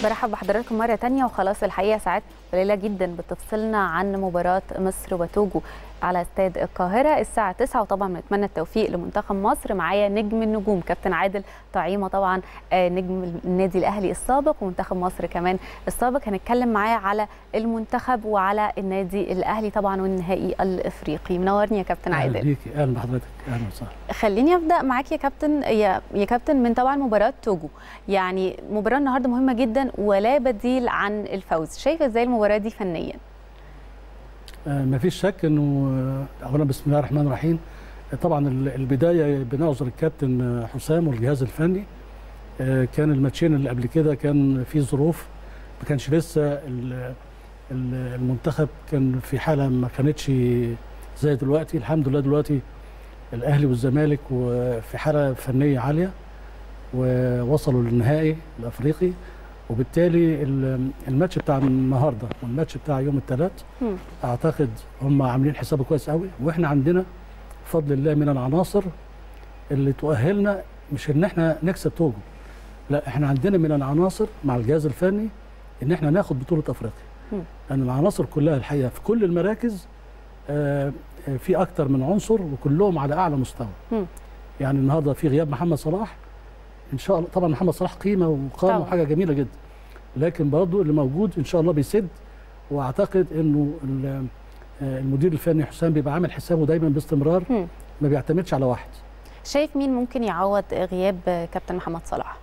برحب بحضراتكم مرة تانية وخلاص الحقيقة ساعات قليلة جدا بتفصلنا عن مباراة مصر وتوجو على استاد القاهرة الساعة 9 وطبعا بنتمنى التوفيق لمنتخب مصر معايا نجم النجوم كابتن عادل طعيمة طبعا نجم النادي الأهلي السابق ومنتخب مصر كمان السابق هنتكلم معاه على المنتخب وعلى النادي الأهلي طبعا والنهائي الإفريقي منورني يا كابتن عادل اهلا بيكي اهلا بحضرتك اهلا وسهلا خليني ابدا معاك يا كابتن يا, يا كابتن من طبعا مباراه توجو يعني مباراه النهارده مهمه جدا ولا بديل عن الفوز شايفه ازاي المباراه دي فنيا آه ما فيش شك انه آه، اولا بسم الله الرحمن الرحيم آه، طبعا ال- البدايه بنعذر الكابتن آه، حسام والجهاز الفني آه، كان الماتشين اللي قبل كده كان في ظروف ما كانش لسه ال- ال- المنتخب كان في حاله ما كانتش زي دلوقتي الحمد لله دلوقتي الاهلي والزمالك وفي حاله فنيه عاليه ووصلوا للنهائي الافريقي وبالتالي ال- الماتش بتاع النهارده والماتش بتاع يوم الثلاث مم. اعتقد هم عاملين حسابه كويس قوي واحنا عندنا بفضل الله من العناصر اللي تؤهلنا مش ان احنا نكسب توجو لا احنا عندنا من العناصر مع الجهاز الفني ان احنا ناخد بطوله افريقيا مم. لان العناصر كلها الحقيقه في كل المراكز آه، آه، في اكتر من عنصر وكلهم على اعلى مستوى مم. يعني النهارده في غياب محمد صلاح ان شاء الله طبعا محمد صلاح قيمه وقامه طبعاً. وحاجه جميله جدا لكن برضه اللي موجود ان شاء الله بيسد واعتقد انه ال- آه، المدير الفني حسام بيبقى عامل حسابه دايما باستمرار مم. ما بيعتمدش على واحد شايف مين ممكن يعوض غياب كابتن محمد صلاح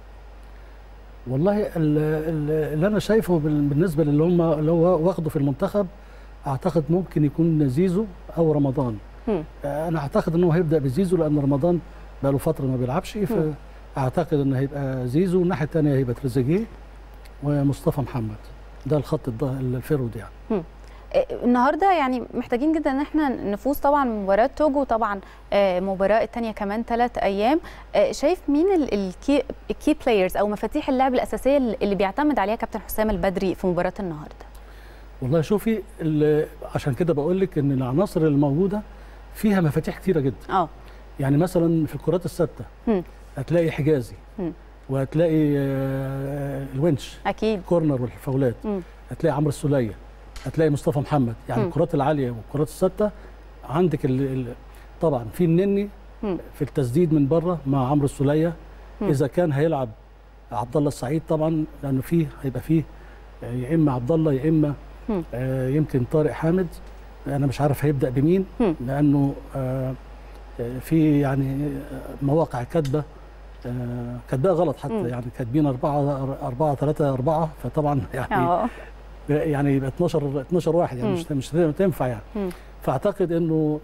والله ال- ال- اللي انا شايفه بال- بالنسبه للي هم اللي هو واخده في المنتخب اعتقد ممكن يكون زيزو او رمضان مم. آه، انا اعتقد انه هيبدا بزيزو لان رمضان بقى له فتره ما بيلعبش مم. فاعتقد ان هيبقى زيزو والناحيه الثانيه هيبقى تريزيجيه ومصطفى محمد ده الخط الض- الفيرود يعني آه، النهارده يعني محتاجين جدا ان احنا نفوز طبعا بمباراه توجو طبعا آه، مباراه الثانيه كمان ثلاث ايام آه، شايف مين ال- الكي الكي بلايرز او مفاتيح اللعب الاساسيه اللي بيعتمد عليها كابتن حسام البدري في مباراه النهارده والله شوفي ال- عشان كده بقول لك ان العناصر الموجوده فيها مفاتيح كتيره جدا اه يعني مثلا في الكرات الثابته مم. هتلاقي حجازي مم. وهتلاقي آه، الونش اكيد كورنر والفاولات مم. هتلاقي عمرو السوليه هتلاقي مصطفى محمد يعني مم. الكرات العاليه والكرات الثابته عندك ال ال طبعا في النني مم. في التسديد من بره مع عمرو السوليه مم. اذا كان هيلعب عبد الله السعيد طبعا لانه فيه هيبقى فيه آه، يا اما عبد الله يا اما مم. آه، يمكن طارق حامد انا مش عارف هيبدا بمين مم. لانه آه، آه، في يعني آه، مواقع كاتبه آه، كاتباها غلط حتى مم. يعني كاتبين 4 4 3 4 فطبعا يعني اه يعني يبقى 12 12 واحد يعني مش مش تنفع يعني مم. فاعتقد انه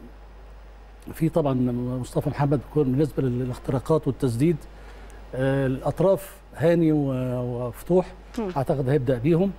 في طبعا مصطفى محمد بيكون بالنسبه للاختراقات والتسديد آه، الاطراف هاني و- وفتوح مم. اعتقد هيبدا بيهم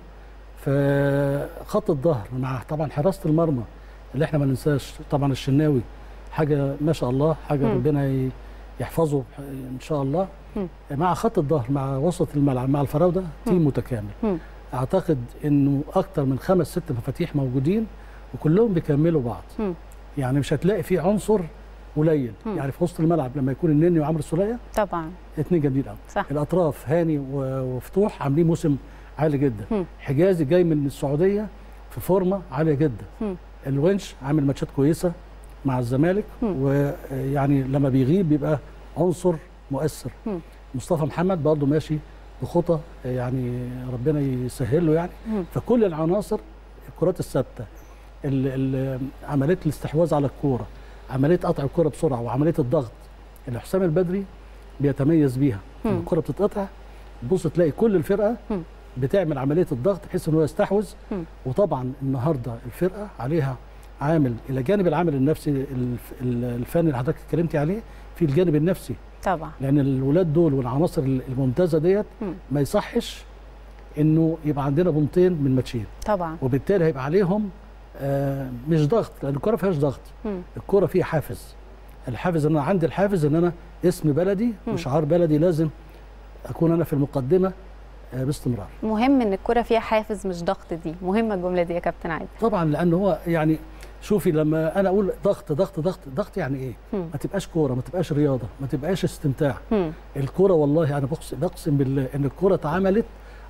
فخط الظهر مع طبعا حراسه المرمى اللي احنا ما ننساش طبعا الشناوي حاجه ما شاء الله حاجه مم. ربنا ي- يحفظه ان شاء الله مم. مع خط الظهر مع وسط الملعب مع الفراوده تيم متكامل مم. اعتقد انه اكتر من خمس ست مفاتيح موجودين وكلهم بيكملوا بعض مم. يعني مش هتلاقي في عنصر قليل مم. يعني في وسط الملعب لما يكون النني وعمرو السوليه طبعا اثنين جامدين قوي صح الاطراف هاني و- وفتوح عاملين موسم عالي جدا مم. حجازي جاي من السعوديه في فورمه عاليه جدا مم. الونش عامل ماتشات كويسه مع الزمالك مم. ويعني لما بيغيب بيبقى عنصر مؤثر مم. مصطفى محمد برضه ماشي بخطى يعني ربنا يسهل له يعني مم. فكل العناصر الكرات الثابته ال- ال- عمليه الاستحواذ على الكوره عمليه قطع الكوره بسرعه وعمليه الضغط اللي حسام البدري بيتميز بيها مم. لما الكوره بتتقطع تبص تلاقي كل الفرقه مم. بتعمل عمليه الضغط بحيث ان هو يستحوذ مم. وطبعا النهارده الفرقه عليها عامل الى جانب العامل النفسي الف- ال- الفني اللي حضرتك اتكلمتي عليه في الجانب النفسي طبعا لان الولاد دول والعناصر الممتازه ديت مم. ما يصحش انه يبقى عندنا بنطين من ماتشين طبعا وبالتالي هيبقى عليهم آه مش ضغط لان الكوره فيهاش ضغط مم. الكوره فيها حافز الحافز ان انا عندي الحافز ان انا اسم بلدي مم. وشعار بلدي لازم اكون انا في المقدمه آه باستمرار مهم ان الكره فيها حافز مش ضغط دي مهمه الجمله دي يا كابتن عادل طبعا لان هو يعني شوفي لما انا اقول ضغط ضغط ضغط ضغط يعني ايه مم. ما تبقاش كوره ما تبقاش رياضه ما تبقاش استمتاع مم. الكوره والله انا بقسم بقسم بالله ان الكوره اتعملت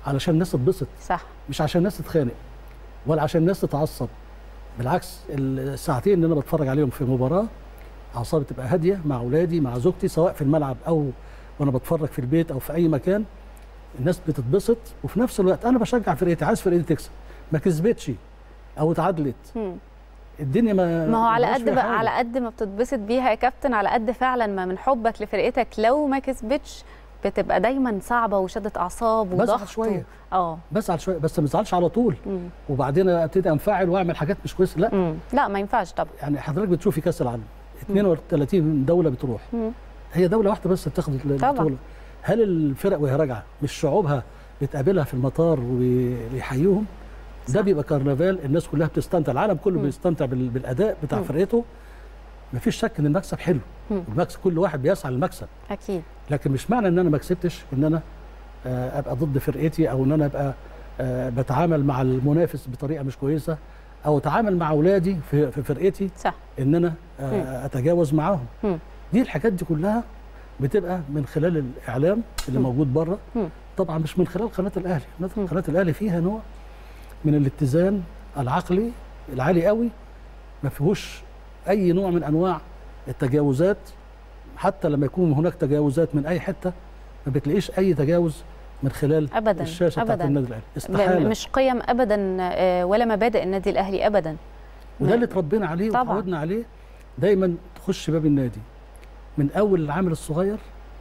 علشان الناس تتبسط صح مش عشان الناس تتخانق ولا عشان الناس تتعصب بالعكس الساعتين اللي انا بتفرج عليهم في مباراه اعصابي تبقى هاديه مع اولادي مع زوجتي سواء في الملعب او وانا بتفرج في البيت او في اي مكان الناس بتتبسط وفي نفس الوقت انا بشجع فرقتي عايز فرقتي تكسب ما كسبتش او اتعادلت مم. الدنيا ما ما هو على ملهاش قد فيها بقى حاجة. على قد ما بتتبسط بيها يا كابتن على قد فعلا ما من حبك لفرقتك لو ما كسبتش بتبقى دايما صعبه وشده اعصاب بزعل وضغط شوية. و- اه بزعل شويه بس ما ازعلش على طول مم. وبعدين ابتدي انفعل واعمل حاجات مش كويسه لا مم. لا ما ينفعش طبعا يعني حضرتك بتشوفي كاس العالم 32 دوله بتروح مم. هي دوله واحده بس بتاخد البطوله هل الفرق وهي راجعه مش شعوبها بتقابلها في المطار وبيحييهم ده صح. بيبقى كرنفال الناس كلها بتستمتع العالم كله مم. بيستمتع بال- بالاداء بتاع مم. فرقته مفيش شك ان المكسب حلو مم. المكسب كل واحد بيسعى للمكسب اكيد لكن مش معنى ان انا ما كسبتش ان انا آه، ابقى ضد فرقتي او ان انا ابقى آه، بتعامل مع المنافس بطريقه مش كويسه او اتعامل مع اولادي في في فرقتي صح ان انا آه، اتجاوز معاهم مم. دي الحاجات دي كلها بتبقى من خلال الاعلام اللي مم. موجود بره مم. طبعا مش من خلال قناه الاهلي مم. قناه الاهلي فيها نوع من الاتزان العقلي العالي قوي ما فيهوش اي نوع من انواع التجاوزات حتى لما يكون هناك تجاوزات من اي حته ما بتلاقيش اي تجاوز من خلال ابدا الشاشه بتاعت ابدا النادي الاهلي ب- استحاله مش قيم ابدا آه، ولا مبادئ النادي الاهلي ابدا وده اللي اتربينا عليه طبعاً. وتعودنا عليه دايما تخش باب النادي من اول العامل الصغير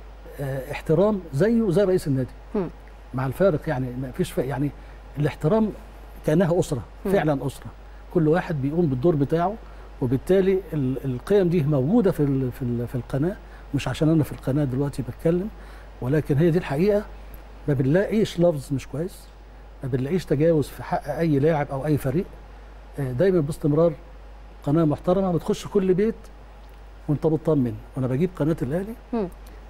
اه احترام زيه زي رئيس النادي مم. مع الفارق يعني ما فيش فرق يعني الاحترام كانها اسره مم. فعلا اسره كل واحد بيقوم بالدور بتاعه وبالتالي ال- القيم دي موجوده في ال- في ال- في القناه مش عشان انا في القناه دلوقتي بتكلم ولكن هي دي الحقيقه ما بنلاقيش لفظ مش كويس ما بنلاقيش تجاوز في حق اي لاعب او اي فريق آه، دايما باستمرار قناه محترمه بتخش كل بيت وانت مطمن وانا بجيب قناه الاهلي مم.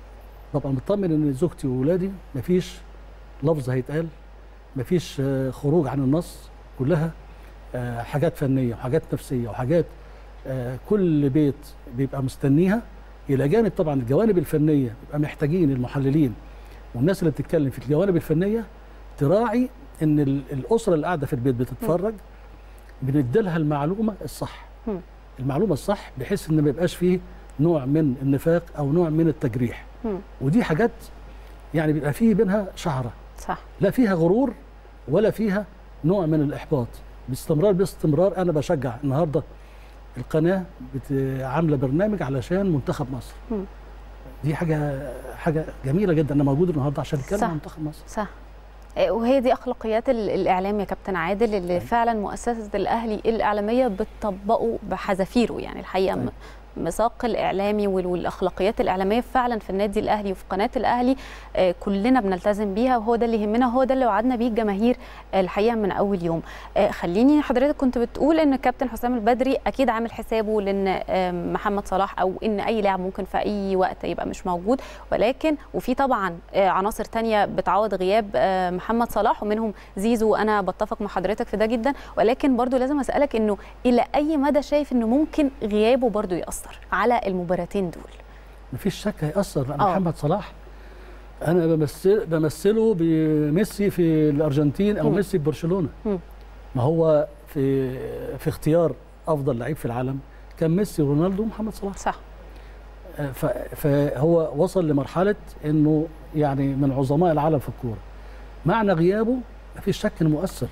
ببقى مطمن ان زوجتي واولادي مفيش لفظ هيتقال مفيش آه، خروج عن النص كلها آه، حاجات فنيه وحاجات نفسيه وحاجات آه، كل بيت بيبقى مستنيها الى جانب طبعا الجوانب الفنيه بيبقى محتاجين المحللين والناس اللي بتتكلم في الجوانب الفنيه تراعي ان ال- الاسره اللي قاعده في البيت بتتفرج بنديلها المعلومه الصح مم. المعلومه الصح بحيث ان ما يبقاش فيه نوع من النفاق او نوع من التجريح مم. ودي حاجات يعني بيبقى فيه بينها شعره صح لا فيها غرور ولا فيها نوع من الاحباط باستمرار باستمرار انا بشجع النهارده القناه بت- عامله برنامج علشان منتخب مصر مم. دي حاجه حاجه جميله جدا انا موجود النهارده عشان اتكلم صح. عن منتخب مصر صح آه، وهي دي اخلاقيات ال- الاعلام يا كابتن عادل اللي أيوة. فعلا مؤسسه الاهلي الاعلاميه بتطبقه بحذافيره يعني الحقيقه أيوة. م- مساق الاعلامي وال- والاخلاقيات الاعلاميه فعلا في النادي الاهلي وفي قناه الاهلي آه، كلنا بنلتزم بيها وهو ده اللي يهمنا وهو ده اللي وعدنا بيه الجماهير آه، الحقيقه من اول يوم آه، خليني حضرتك كنت بتقول ان كابتن حسام البدري اكيد عامل حسابه لان آه، محمد صلاح او ان اي لاعب ممكن في اي وقت يبقى مش موجود ولكن وفي طبعا آه، عناصر تانية بتعوض غياب آه، محمد صلاح ومنهم زيزو وانا بتفق مع حضرتك في ده جدا ولكن برضو لازم اسالك انه الى اي مدى شايف انه ممكن غيابه برضو ياثر على المباراتين دول مفيش شك هيأثر لأن آه. محمد صلاح انا بمثل بمثله بميسي في الارجنتين او مم. ميسي في برشلونه مم. ما هو في في اختيار افضل لعيب في العالم كان ميسي ورونالدو ومحمد صلاح صح ف- فهو وصل لمرحله انه يعني من عظماء العالم في الكوره معنى غيابه مفيش شك انه مؤثر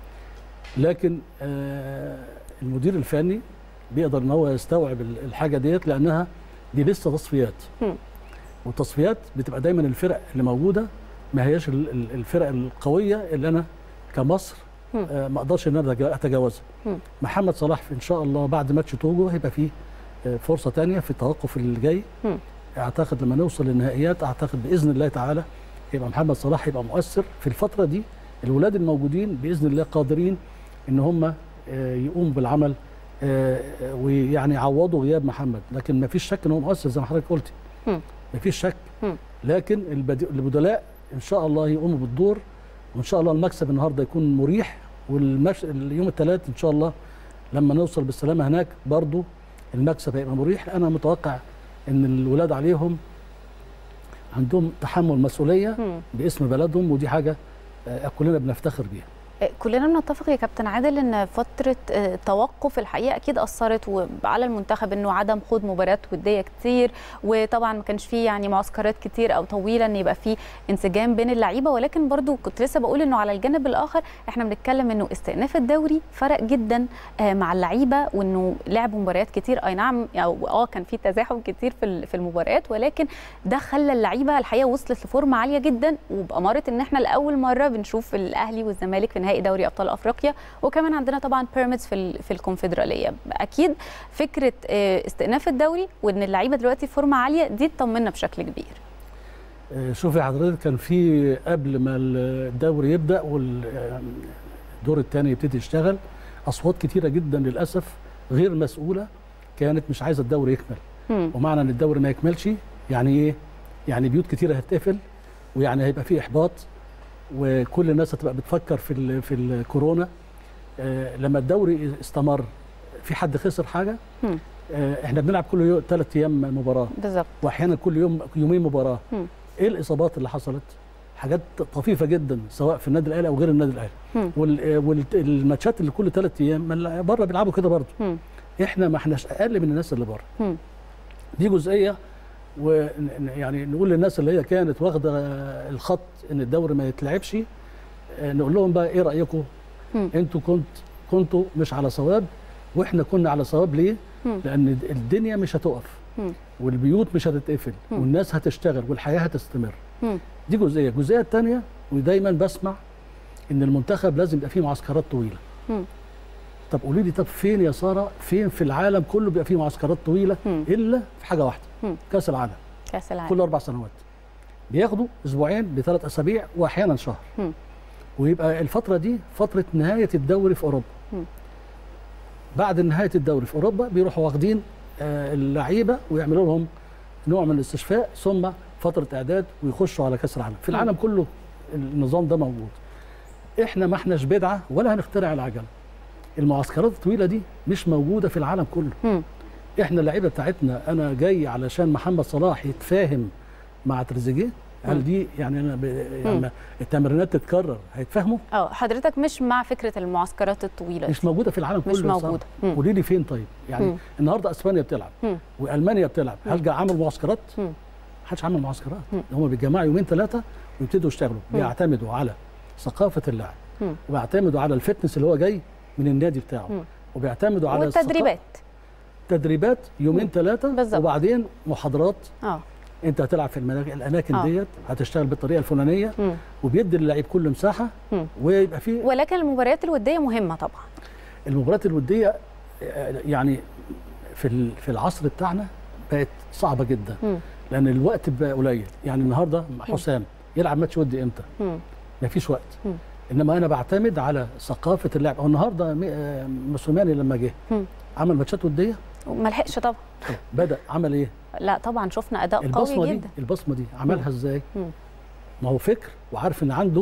لكن آه، المدير الفني بيقدر ان هو يستوعب ال- الحاجه ديت لانها دي لسه تصفيات مم. والتصفيات بتبقى دايما الفرق اللي موجوده ما هياش ال- ال- الفرق القويه اللي انا كمصر مم. آه، ما اقدرش ان انا أتجا- اتجاوزها مم. محمد صلاح في ان شاء الله بعد ماتش توجو هيبقى فيه آه، فرصه تانية في التوقف اللي جاي مم. اعتقد لما نوصل للنهائيات اعتقد باذن الله تعالى يبقى محمد صلاح يبقى مؤثر في الفتره دي الولاد الموجودين باذن الله قادرين ان هم آه، يقوموا بالعمل آه، آه، ويعني يعوضوا غياب محمد لكن ما فيش شك ان هو مؤثر زي ما حضرتك قلتي مم. ما فيش شك مم. لكن البدي- البدلاء ان شاء الله يقوموا بالدور وان شاء الله المكسب النهارده يكون مريح والمش... اليوم الثلاث ان شاء الله لما نوصل بالسلامه هناك برضو المكسب هيبقى مريح انا متوقع ان الولاد عليهم عندهم تحمل مسؤوليه مم. باسم بلدهم ودي حاجه آه، كلنا بنفتخر بيها كلنا بنتفق يا كابتن عادل ان فتره توقف الحقيقه اكيد اثرت على المنتخب انه عدم خوض مباريات وديه كتير وطبعا ما كانش فيه يعني معسكرات كتير او طويله ان يبقى فيه انسجام بين اللعيبه ولكن برضو كنت لسه بقول انه على الجانب الاخر احنا بنتكلم انه استئناف الدوري فرق جدا مع اللعيبه وانه لعبوا مباريات كتير اي نعم او اه كان في تزاحم كتير في في المباريات ولكن ده خلى اللعيبه الحقيقه وصلت لفورمه عاليه جدا وباماره ان احنا لاول مره بنشوف الاهلي والزمالك في نهائي دوري ابطال افريقيا وكمان عندنا طبعا بيراميدز في في الكونفدراليه اكيد فكره استئناف الدوري وان اللعيبه دلوقتي في فورمه عاليه دي تطمنا بشكل كبير شوفي حضرتك كان في قبل ما الدوري يبدا والدور الثاني يبتدي يشتغل اصوات كتيره جدا للاسف غير مسؤوله كانت مش عايزه الدوري يكمل م. ومعنى ان الدوري ما يكملش يعني ايه يعني بيوت كتيره هتقفل ويعني هيبقى في احباط وكل الناس هتبقى بتفكر في ال في الكورونا آه لما الدوري استمر في حد خسر حاجه آه احنا بنلعب كل يوم ثلاث ايام مباراه بالظبط واحيانا كل يوم يومين مباراه مم. ايه الاصابات اللي حصلت حاجات طفيفه جدا سواء في النادي الاهلي او غير النادي الاهلي والماتشات اللي كل ثلاث ايام بره بيلعبوا كده برضه احنا ما احناش اقل من الناس اللي بره دي جزئيه ويعني نقول للناس اللي هي كانت واخده الخط ان الدوري ما يتلعبش نقول لهم بقى ايه رايكم انتوا كنت كنتوا مش على صواب واحنا كنا على صواب ليه مم. لان الدنيا مش هتقف مم. والبيوت مش هتتقفل مم. والناس هتشتغل والحياه هتستمر مم. دي جزئيه الجزئيه الثانيه ودايما بسمع ان المنتخب لازم يبقى فيه معسكرات طويله مم. طب قولي لي طب فين يا ساره فين في العالم كله بيبقى فيه معسكرات طويله مم. الا في حاجه واحده مم. كاس العالم كاس العالم كل اربع سنوات بياخدوا اسبوعين لثلاث اسابيع واحيانا شهر مم. ويبقى الفتره دي فتره نهايه الدوري في اوروبا مم. بعد نهايه الدوري في اوروبا بيروحوا واخدين آه اللعيبه ويعملوا لهم نوع من الاستشفاء ثم فتره اعداد ويخشوا على كاس العالم في العالم كله النظام ده موجود احنا ما احناش بدعه ولا هنخترع العجله المعسكرات الطويله دي مش موجوده في العالم كله م. احنا اللعيبه بتاعتنا انا جاي علشان محمد صلاح يتفاهم مع تريزيجيه هل دي يعني انا ب... يعني التمرينات تتكرر هيتفهموا؟ اه حضرتك مش مع فكره المعسكرات الطويله مش موجوده في العالم كله مش موجوده قولي لي فين طيب؟ يعني مم. النهارده اسبانيا بتلعب مم. والمانيا بتلعب هل جا عمل معسكرات؟ ما حدش عمل معسكرات هم بيتجمعوا يومين ثلاثه ويبتدوا يشتغلوا بيعتمدوا على ثقافه اللاعب وبيعتمدوا على الفتنس اللي هو جاي من النادي بتاعه مم. وبيعتمدوا على والتدريبات تدريبات يومين ثلاثه وبعدين محاضرات اه انت هتلعب في الاماكن آه. ديت هتشتغل بالطريقه الفلانيه مم. وبيدي للعيب كل مساحه مم. ويبقى في ولكن المباريات الوديه مهمه طبعا المباريات الوديه يعني في في العصر بتاعنا بقت صعبه جدا مم. لان الوقت بقى قليل يعني النهارده حسام يلعب ماتش ودي امتى مفيش وقت مم. انما انا بعتمد على ثقافه اللعب هو النهارده موسوماني لما جه عمل ماتشات وديه ما لحقش طبعا بدا عمل ايه لا طبعا شفنا اداء البصمة قوي دي جدا البصمه دي عملها ازاي مم. ما هو فكر وعارف ان عنده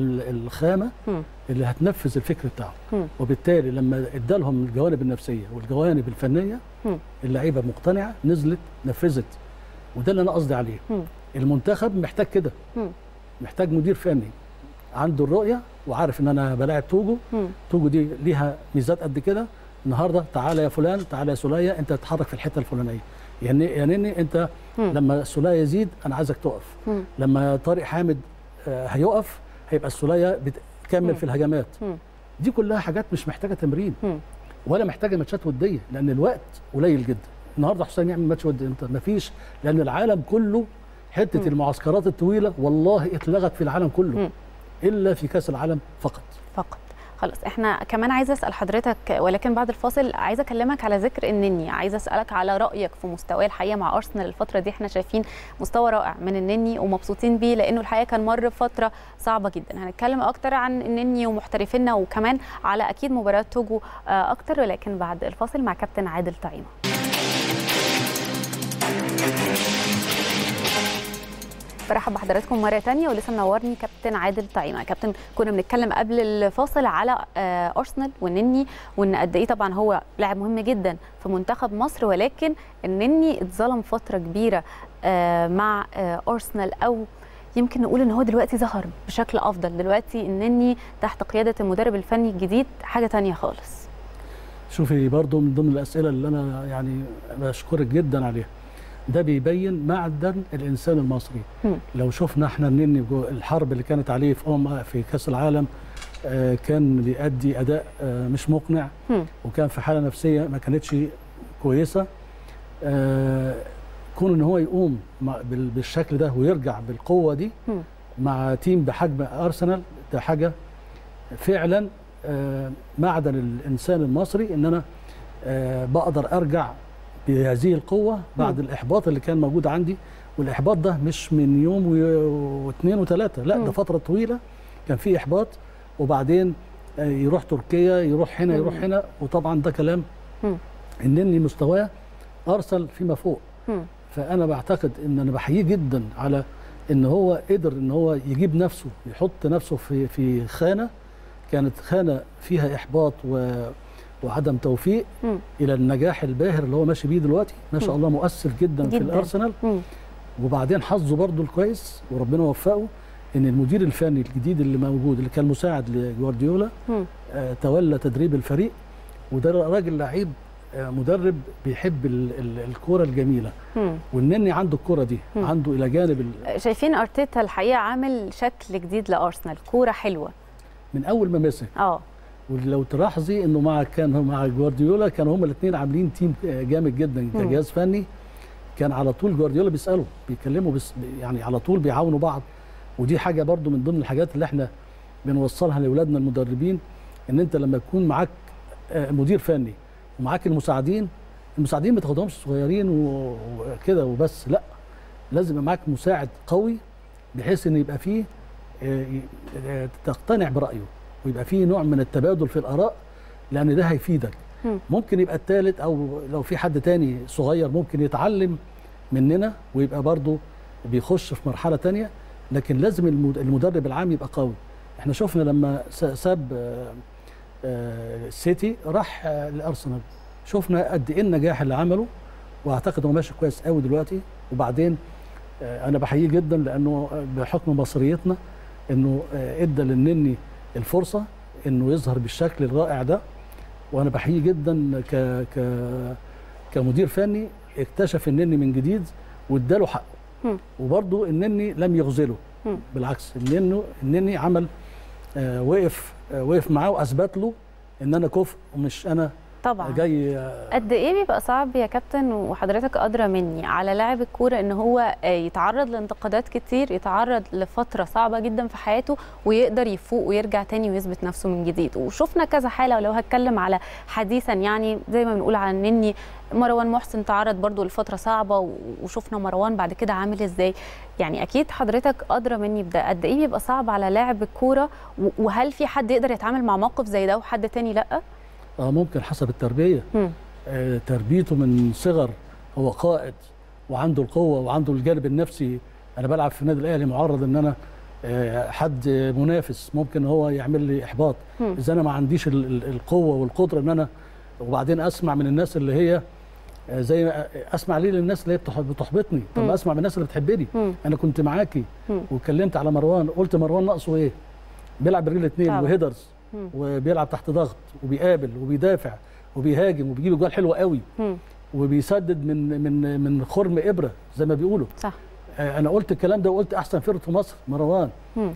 الخامه مم. اللي هتنفذ الفكر بتاعه مم. وبالتالي لما ادالهم الجوانب النفسيه والجوانب الفنيه مم. اللعيبه مقتنعه نزلت نفذت وده اللي انا قصدي عليه مم. المنتخب محتاج كده مم. محتاج مدير فني عنده الرؤيه وعارف ان انا بلاعب توجو مم. توجو دي ليها ميزات قد كده النهارده تعالى يا فلان تعالى يا سوليه انت تتحرك في الحته الفلانيه يعني يعني انت مم. لما السوليه يزيد انا عايزك تقف مم. لما طارق حامد آه، هيقف هيبقى السوليه بتكمل مم. في الهجمات مم. دي كلها حاجات مش محتاجه تمرين مم. ولا محتاجه ماتشات وديه لان الوقت قليل جدا النهارده حسام يعمل ماتش ودي امتى مفيش لان العالم كله حته مم. المعسكرات الطويله والله اتلغت في العالم كله مم. الا في كاس العالم فقط فقط خلاص احنا كمان عايزه اسال حضرتك ولكن بعد الفاصل عايزه اكلمك على ذكر النني عايزه اسالك على رايك في مستواه الحقيقه مع ارسنال الفتره دي احنا شايفين مستوى رائع من النني ومبسوطين بيه لانه الحقيقه كان مر بفتره صعبه جدا هنتكلم اكتر عن النني ومحترفينا وكمان على اكيد مباراه توجو آه، اكتر ولكن بعد الفاصل مع كابتن عادل طعيمه برحب بحضراتكم مره تانية ولسه منورني كابتن عادل طعيمه كابتن كنا بنتكلم قبل الفاصل على آه، ارسنال والنني وان قد ايه طبعا هو لاعب مهم جدا في منتخب مصر ولكن النني اتظلم فتره كبيره آه، مع آه، ارسنال او يمكن نقول ان هو دلوقتي ظهر بشكل افضل دلوقتي انني تحت قياده المدرب الفني الجديد حاجه تانية خالص شوفي برضو من ضمن الاسئله اللي انا يعني بشكرك جدا عليها ده بيبين معدن الانسان المصري مم. لو شفنا احنا النني جو- الحرب اللي كانت عليه في أم في كاس العالم آه، كان بيأدي اداء آه، مش مقنع مم. وكان في حاله نفسيه ما كانتش كويسه آه، كون ان هو يقوم مع- بال- بالشكل ده ويرجع بالقوه دي مم. مع تيم بحجم ارسنال ده حاجه فعلا آه، معدن الانسان المصري ان انا آه، بقدر ارجع بهذه القوه بعد مم. الاحباط اللي كان موجود عندي والاحباط ده مش من يوم و- واثنين وثلاثه لا مم. ده فتره طويله كان في احباط وبعدين آه، يروح تركيا يروح هنا يروح مم. هنا وطبعا ده كلام مم. انني مستواه ارسل فيما فوق مم. فانا بعتقد ان انا بحييه جدا على ان هو قدر ان هو يجيب نفسه يحط نفسه في في خانه كانت خانه فيها احباط و وعدم توفيق مم. الى النجاح الباهر اللي هو ماشي بيه دلوقتي ما شاء مم. الله مؤثر جدا, في جداً. الارسنال مم. وبعدين حظه برضه الكويس وربنا وفقه ان المدير الفني الجديد اللي موجود اللي كان مساعد لجوارديولا مم. آه، تولى تدريب الفريق وده راجل لعيب آه، مدرب بيحب ال- ال- الكوره الجميله مم. والنني عنده الكوره دي مم. عنده الى جانب ال- شايفين ارتيتا الحقيقه عامل شكل جديد لارسنال كوره حلوه من اول ما مسك اه ولو تلاحظي انه مع كان مع جوارديولا كانوا هما الاثنين عاملين تيم آه، جامد جدا مم. كجهاز فني كان على طول جوارديولا بيساله بيكلموا بس يعني على طول بيعاونوا بعض ودي حاجه برضو من ضمن الحاجات اللي احنا بنوصلها لاولادنا المدربين ان انت لما يكون معاك آه، مدير فني ومعاك المساعدين المساعدين ما تاخدهمش صغيرين و- وكده وبس لا لازم يبقى معاك مساعد قوي بحيث ان يبقى فيه آه، ي- آه، تقتنع برايه ويبقى فيه نوع من التبادل في الاراء لان ده هيفيدك مم. ممكن يبقى الثالث او لو في حد تاني صغير ممكن يتعلم مننا ويبقى برضه بيخش في مرحله تانية لكن لازم المد- المدرب العام يبقى قوي احنا شفنا لما س- ساب آه، آه، السيتي راح آه، الارسنال شفنا قد ايه النجاح اللي عمله واعتقد هو ماشي كويس قوي دلوقتي وبعدين آه، انا بحييه جدا لانه بحكم مصريتنا انه آه، ادى للنني الفرصه انه يظهر بالشكل الرائع ده وانا بحييه جدا ك ك كمدير فني اكتشف النني من جديد واداله حقه مم. وبرضه النني لم يخذله مم. بالعكس النني النني عمل آه وقف آه وقف معاه واثبت له ان انا كفء ومش انا طبعا جاي آه قد ايه بيبقى صعب يا كابتن وحضرتك ادرى مني على لاعب الكوره ان هو آه، يتعرض لانتقادات كتير يتعرض لفتره صعبه جدا في حياته ويقدر يفوق ويرجع تاني ويثبت نفسه من جديد وشفنا كذا حاله ولو هتكلم على حديثا يعني زي ما بنقول عن نني مروان محسن تعرض برضو لفتره صعبه و- وشفنا مروان بعد كده عامل ازاي يعني اكيد حضرتك ادرى مني بده قد ايه بيبقى صعب على لاعب الكوره و- وهل في حد يقدر يتعامل مع موقف زي ده وحد تاني لا آه ممكن حسب التربيه مم. آه تربيته من صغر هو قائد وعنده القوه وعنده الجانب النفسي انا بلعب في النادي الاهلي معرض ان انا آه، حد منافس ممكن هو يعمل لي احباط مم. اذا انا ما عنديش ال- ال- القوه والقدره ان انا وبعدين اسمع من الناس اللي هي آه، زي ما- اسمع ليه للناس اللي هي بتح- بتحبطني طب مم. ما اسمع من الناس اللي بتحبني مم. انا كنت معاكي مم. واتكلمت على مروان قلت مروان ناقصه ايه بيلعب برجل اثنين طبعا. وهيدرز مم. وبيلعب تحت ضغط وبيقابل وبيدافع وبيهاجم وبيجيب اجوال حلوه قوي مم. وبيسدد من من من خرم ابره زي ما بيقولوا صح آه، انا قلت الكلام ده وقلت احسن فرقه في مصر مروان مم.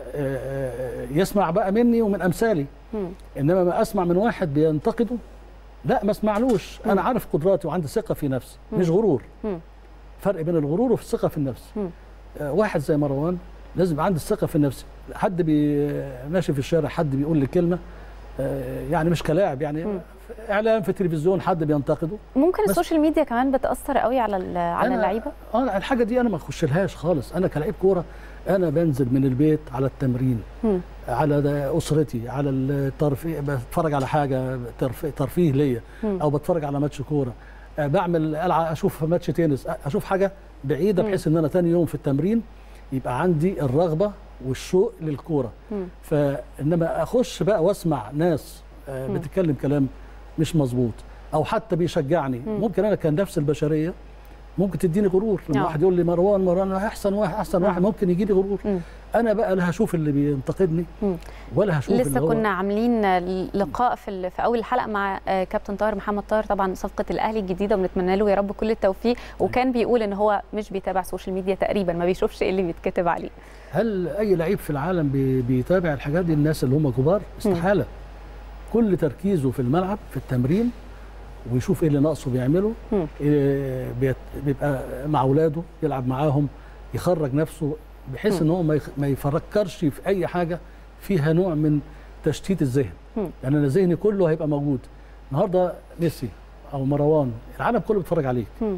فيسمع بقى مني ومن امثالي مم. انما ما اسمع من واحد بينتقده لا ما اسمعلوش انا مم. عارف قدراتي وعندي ثقه في نفسي مم. مش غرور مم. فرق بين الغرور وفي الثقه في النفس مم. آه، واحد زي مروان لازم يبقى عنده الثقه في النفس حد بي ماشي في الشارع حد بيقول لي كلمه آه، يعني مش كلاعب يعني مم. في اعلام في التلفزيون حد بينتقده ممكن بس- السوشيال ميديا كمان بتاثر قوي على ال- على أنا- اللعيبه اه الحاجه دي انا ما اخشلهاش خالص انا كلاعب كوره انا بنزل من البيت على التمرين مم. على ده اسرتي على الترفيه بتفرج على حاجه ترفيه, ترفيه ليا مم. او بتفرج على ماتش كوره آه، بعمل العب اشوف ماتش تنس آه، اشوف حاجه بعيده مم. بحيث ان انا تاني يوم في التمرين يبقى عندي الرغبه والشوق للكوره مم. فانما اخش بقى واسمع ناس آه، مم. بتتكلم كلام مش مظبوط او حتى بيشجعني مم. ممكن انا كان نفس البشريه ممكن تديني غرور لما آه. واحد يقول لي مروان مروان احسن واحد احسن آه. واحد ممكن يجي لي غرور مم. انا بقى لا هشوف اللي بينتقدني مم. ولا هشوف لسه اللي هو كنا عاملين لقاء في ال- في اول الحلقه مع آه، كابتن طاهر محمد طاهر طبعا صفقه الاهلي الجديده وبنتمنى له يا رب كل التوفيق وكان بيقول ان هو مش بيتابع سوشيال ميديا تقريبا ما بيشوفش ايه اللي بيتكتب عليه هل اي لعيب في العالم بي- بيتابع الحاجات دي الناس اللي هم كبار استحاله كل تركيزه في الملعب في التمرين ويشوف ايه اللي ناقصه بيعمله مم. إيه بيت- بيبقى مع اولاده يلعب معاهم يخرج نفسه بحيث ان هو ما يخ- ما يفكرش في اي حاجه فيها نوع من تشتيت الذهن مم. لان انا ذهني كله هيبقى موجود النهارده ميسي او مروان العالم كله بيتفرج عليك مم.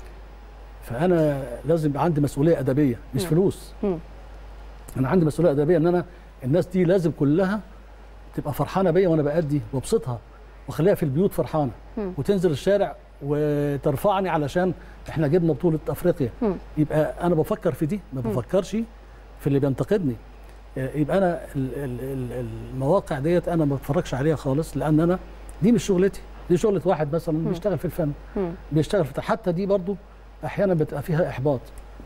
فانا لازم يبقى عندي مسؤوليه ادبيه مش مم. فلوس مم. انا عندي مسؤوليه ادبيه ان انا الناس دي لازم كلها تبقى فرحانه بيا وانا بادي وابسطها واخليها في البيوت فرحانه مم. وتنزل الشارع وترفعني علشان احنا جبنا بطوله افريقيا مم. يبقى انا بفكر في دي ما مم. بفكرش في اللي بينتقدني يبقى انا ال- ال- ال- المواقع ديت انا ما بتفرجش عليها خالص لان انا دي مش شغلتي دي شغله واحد مثلا بيشتغل في الفن مم. بيشتغل في حتى دي برضو احيانا بتبقى فيها احباط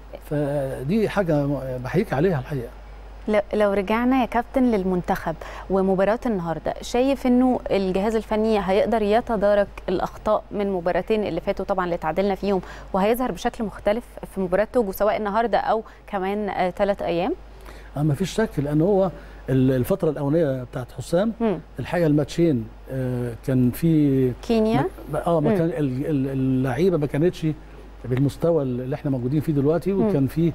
فدي حاجه بحييك عليها الحقيقه لو- لو رجعنا يا كابتن للمنتخب ومباراة النهارده شايف انه الجهاز الفني هيقدر يتدارك الاخطاء من مباراتين اللي فاتوا طبعا اللي تعادلنا فيهم وهيظهر بشكل مختلف في مباراة توجو سواء النهارده او كمان ثلاث ايام ما فيش شك لان هو ال- الفتره الاولانيه بتاعت حسام مم. الحقيقه الماتشين آه، كان في كينيا ما- اه ما مم. كان ال- ال- اللعيبه ما كانتش بالمستوى اللي احنا موجودين فيه دلوقتي وكان في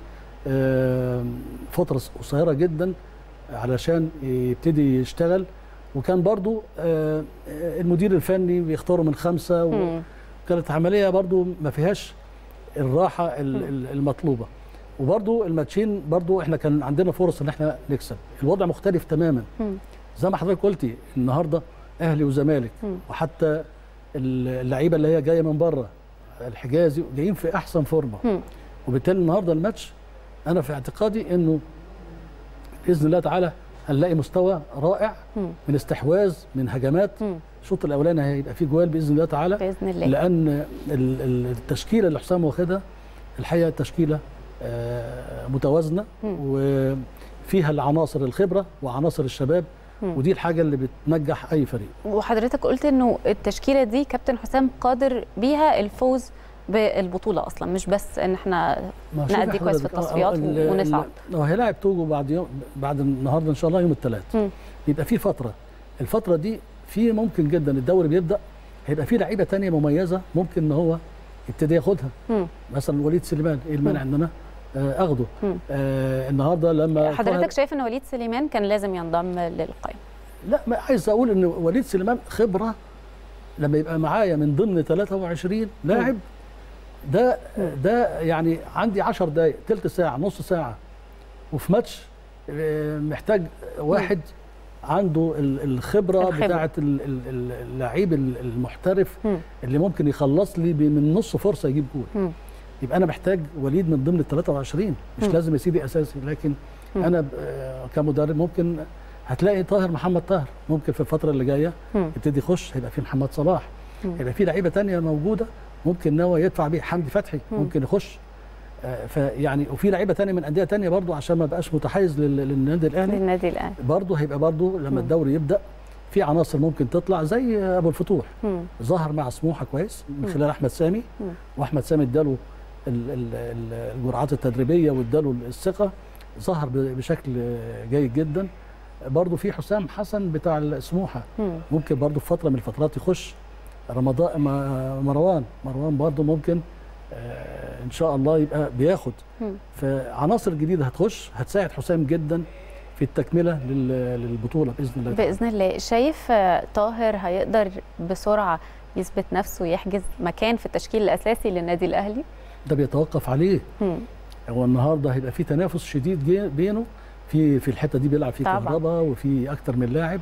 آه، فتره قصيره جدا علشان يبتدي يشتغل وكان برضو آه، المدير الفني بيختاروا من خمسه مم. وكانت عمليه برضو ما فيهاش الراحه ال- ال- المطلوبه وبرضو الماتشين برضو احنا كان عندنا فرص ان احنا نكسب الوضع مختلف تماما مم. زي ما حضرتك قلتي النهارده اهلي وزمالك مم. وحتى اللعيبه اللي هي جايه من بره الحجازي جايين في احسن فورمه مم. وبالتالي النهارده الماتش انا في اعتقادي انه باذن الله تعالى هنلاقي مستوى رائع مم. من استحواذ من هجمات مم. الشوط الاولاني هيبقى فيه جوال باذن الله تعالى باذن الله لان ال- ال- التشكيله اللي حسام واخدها الحقيقه تشكيله آه، متوازنه مم. وفيها العناصر الخبره وعناصر الشباب مم. ودي الحاجه اللي بتنجح اي فريق وحضرتك قلت انه التشكيله دي كابتن حسام قادر بيها الفوز بالبطوله اصلا مش بس ان احنا ما شوفي نأدي كويس في حضرتك، آه، آه، التصفيات ال- ونصعد. ال- هو هيلاعب توجو بعد يوم بعد النهارده ان شاء الله يوم الثلاث مم. يبقى في فتره الفتره دي في ممكن جدا الدوري بيبدا هيبقى في لعيبه تانية مميزه ممكن ان هو يبتدي ياخدها مم. مثلا وليد سليمان ايه المانع ان انا آه، اخده مم. آه النهارده لما حضرتك طاهر- شايف ان وليد سليمان كان لازم ينضم للقائمه لا ما عايز اقول ان وليد سليمان خبره لما يبقى معايا من ضمن 23 لاعب ده ده يعني عندي 10 دقائق ثلث ساعه نص ساعه وفي ماتش آه، محتاج واحد عنده ال- الخبره, الخبرة. بتاعه ال- ال- ال- اللعيب ال- المحترف مم. اللي ممكن يخلص لي ب- من نص فرصه يجيب جول مم. يبقى انا محتاج وليد من ضمن ال 23 مش مم. لازم يا سيدي اساسي لكن مم. انا ب- آه، كمدرب ممكن هتلاقي طاهر محمد طاهر ممكن في الفتره اللي جايه مم. يبتدي يخش هيبقى في محمد صلاح مم. هيبقى في لعيبه تانية موجوده ممكن ان هو يدفع بيه حمدي فتحي مم. ممكن يخش آه، فيعني وفي لعيبه تانية من انديه تانية برضو عشان ما بقاش متحيز لل- للنادي الاهلي للنادي الاهلي برضو هيبقى برضو لما مم. الدوري يبدا في عناصر ممكن تطلع زي ابو الفتوح مم. ظهر مع سموحه كويس من مم. خلال احمد سامي مم. واحمد سامي اداله ال- ال- ال- الجرعات التدريبيه واداله الثقه ظهر ب- بشكل جيد جدا برضو في حسام حسن بتاع سموحه مم. ممكن برضو في فتره من الفترات يخش رمضان م- مروان مروان برضو ممكن آه، ان شاء الله يبقى بياخد مم. فعناصر جديده هتخش هتساعد حسام جدا في التكمله لل- للبطوله باذن الله تعالى. باذن الله شايف آه، طاهر هيقدر بسرعه يثبت نفسه ويحجز مكان في التشكيل الاساسي للنادي الاهلي ده بيتوقف عليه مم. هو النهارده هيبقى في تنافس شديد جي- بينه في في الحته دي بيلعب فيه طبعاً. كهربا وفي اكتر من لاعب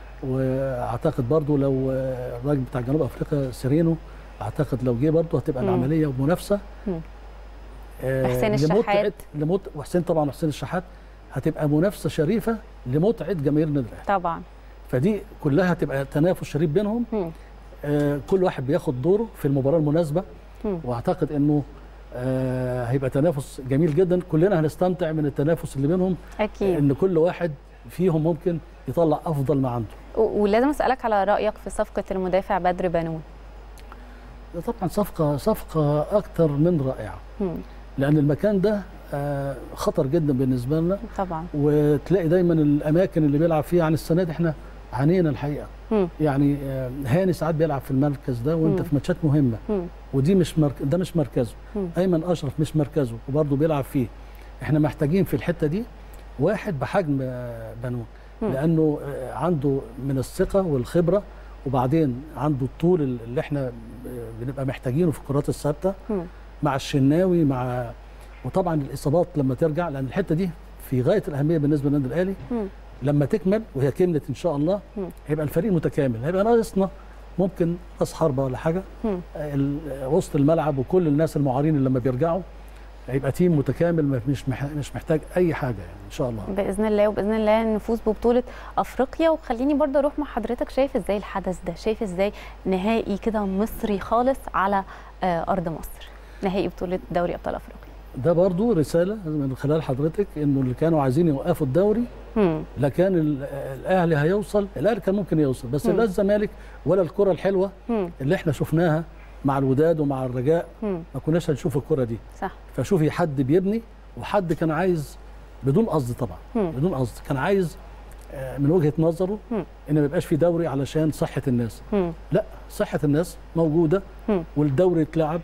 واعتقد برضو لو آه، الراجل بتاع جنوب افريقيا سيرينو اعتقد لو جه برضو هتبقى مم. العمليه ومنافسه مم. آه، حسين لمتعة- الشحات. لمت... وحسين طبعا حسين الشحات هتبقى منافسه شريفه لمتعه جماهير النادي الاهلي طبعا فدي كلها هتبقى تنافس شريف بينهم مم. آه، كل واحد بياخد دوره في المباراه المناسبه مم. واعتقد انه آه هيبقى تنافس جميل جدا كلنا هنستمتع من التنافس اللي بينهم اكيد ان كل واحد فيهم ممكن يطلع افضل ما عنده و- ولازم اسالك على رايك في صفقه المدافع بدر بنون ده طبعا صفقه صفقه اكتر من رائعه مم. لان المكان ده آه خطر جدا بالنسبه لنا طبعا وتلاقي دايما الاماكن اللي بيلعب فيها عن السنه دي احنا عانينا الحقيقه مم. يعني آه، هاني ساعات بيلعب في المركز ده وانت مم. في ماتشات مهمه مم. ودي مش مرك... ده مش مركزه مم. ايمن اشرف مش مركزه وبرضه بيلعب فيه احنا محتاجين في الحته دي واحد بحجم آه، بنون مم. لانه آه، عنده من الثقه والخبره وبعدين عنده الطول اللي احنا آه، بنبقى محتاجينه في الكرات الثابته مم. مع الشناوي مع وطبعا الاصابات لما ترجع لان الحته دي في غايه الاهميه بالنسبه للنادي الاهلي مم. لما تكمل وهي كملت ان شاء الله مم. هيبقى الفريق متكامل هيبقى ناقصنا ممكن راس حربه ولا حاجه مم. ال- وسط الملعب وكل الناس المعارين اللي لما بيرجعوا هيبقى تيم متكامل ما- مش مح- مش محتاج اي حاجه يعني ان شاء الله باذن الله وباذن الله نفوز ببطوله افريقيا وخليني برضه اروح مع حضرتك شايف ازاي الحدث ده شايف ازاي نهائي كده مصري خالص على آه، ارض مصر نهائي بطوله دوري ابطال افريقيا ده برضو رساله من خلال حضرتك انه اللي كانوا عايزين يوقفوا الدوري مم. لا كان ال- الاهلي هيوصل الاهلي كان ممكن يوصل بس مم. لا الزمالك ولا الكره الحلوه مم. اللي احنا شفناها مع الوداد ومع الرجاء مم. ما كناش هنشوف الكره دي صح فشوفي حد بيبني وحد كان عايز بدون قصد طبعا مم. بدون قصد كان عايز آه، من وجهه نظره مم. ان ما يبقاش في دوري علشان صحه الناس مم. لا صحه الناس موجوده مم. والدوري اتلعب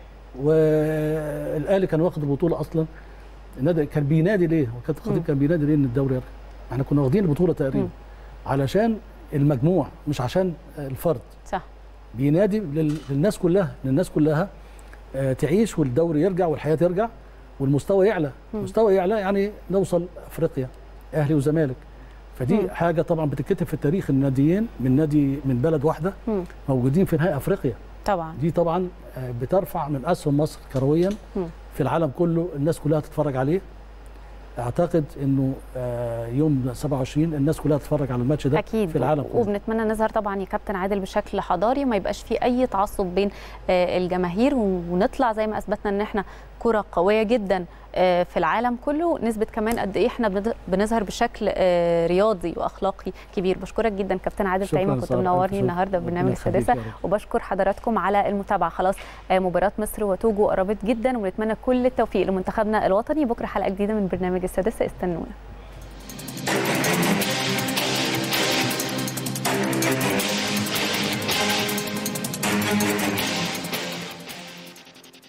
والاهلي كان واخد البطوله اصلا النادي كان بينادي ليه وكابتن مم. خطيب كان بينادي ليه ان الدوري يرجع احنا كنا واخدين البطوله تقريبا مم. علشان المجموع مش عشان الفرد صح بينادي لل- للناس كلها للناس كلها آه، تعيش والدوري يرجع والحياه ترجع والمستوى يعلى مم. المستوى يعلى يعني نوصل افريقيا اهلي وزمالك فدي مم. حاجه طبعا بتتكتب في التاريخ الناديين من نادي من بلد واحده مم. موجودين في نهائي افريقيا طبعا دي طبعا آه، بترفع من اسهم مصر كرويا مم. في العالم كله الناس كلها تتفرج عليه اعتقد انه آه، يوم 27 الناس كلها تتفرج على الماتش ده اكيد في العالم كله وبنتمنى نظهر طبعا يا كابتن عادل بشكل حضاري وما يبقاش في اي تعصب بين آه، الجماهير ونطلع زي ما اثبتنا ان احنا كره قويه جدا آه، في العالم كله نثبت كمان قد ايه احنا بنض- بنظهر بشكل آه، رياضي واخلاقي كبير بشكرك جدا كابتن عادل شكراً تايما كنت سارة، ألف منورني شكر. النهارده ربنا برنامج يخليك السادسه يا رب. وبشكر حضراتكم على المتابعه خلاص آه، مباراه مصر وتوجو قربت جدا ونتمنى كل التوفيق لمنتخبنا الوطني بكره حلقه جديده من برنامج السادسه استنونا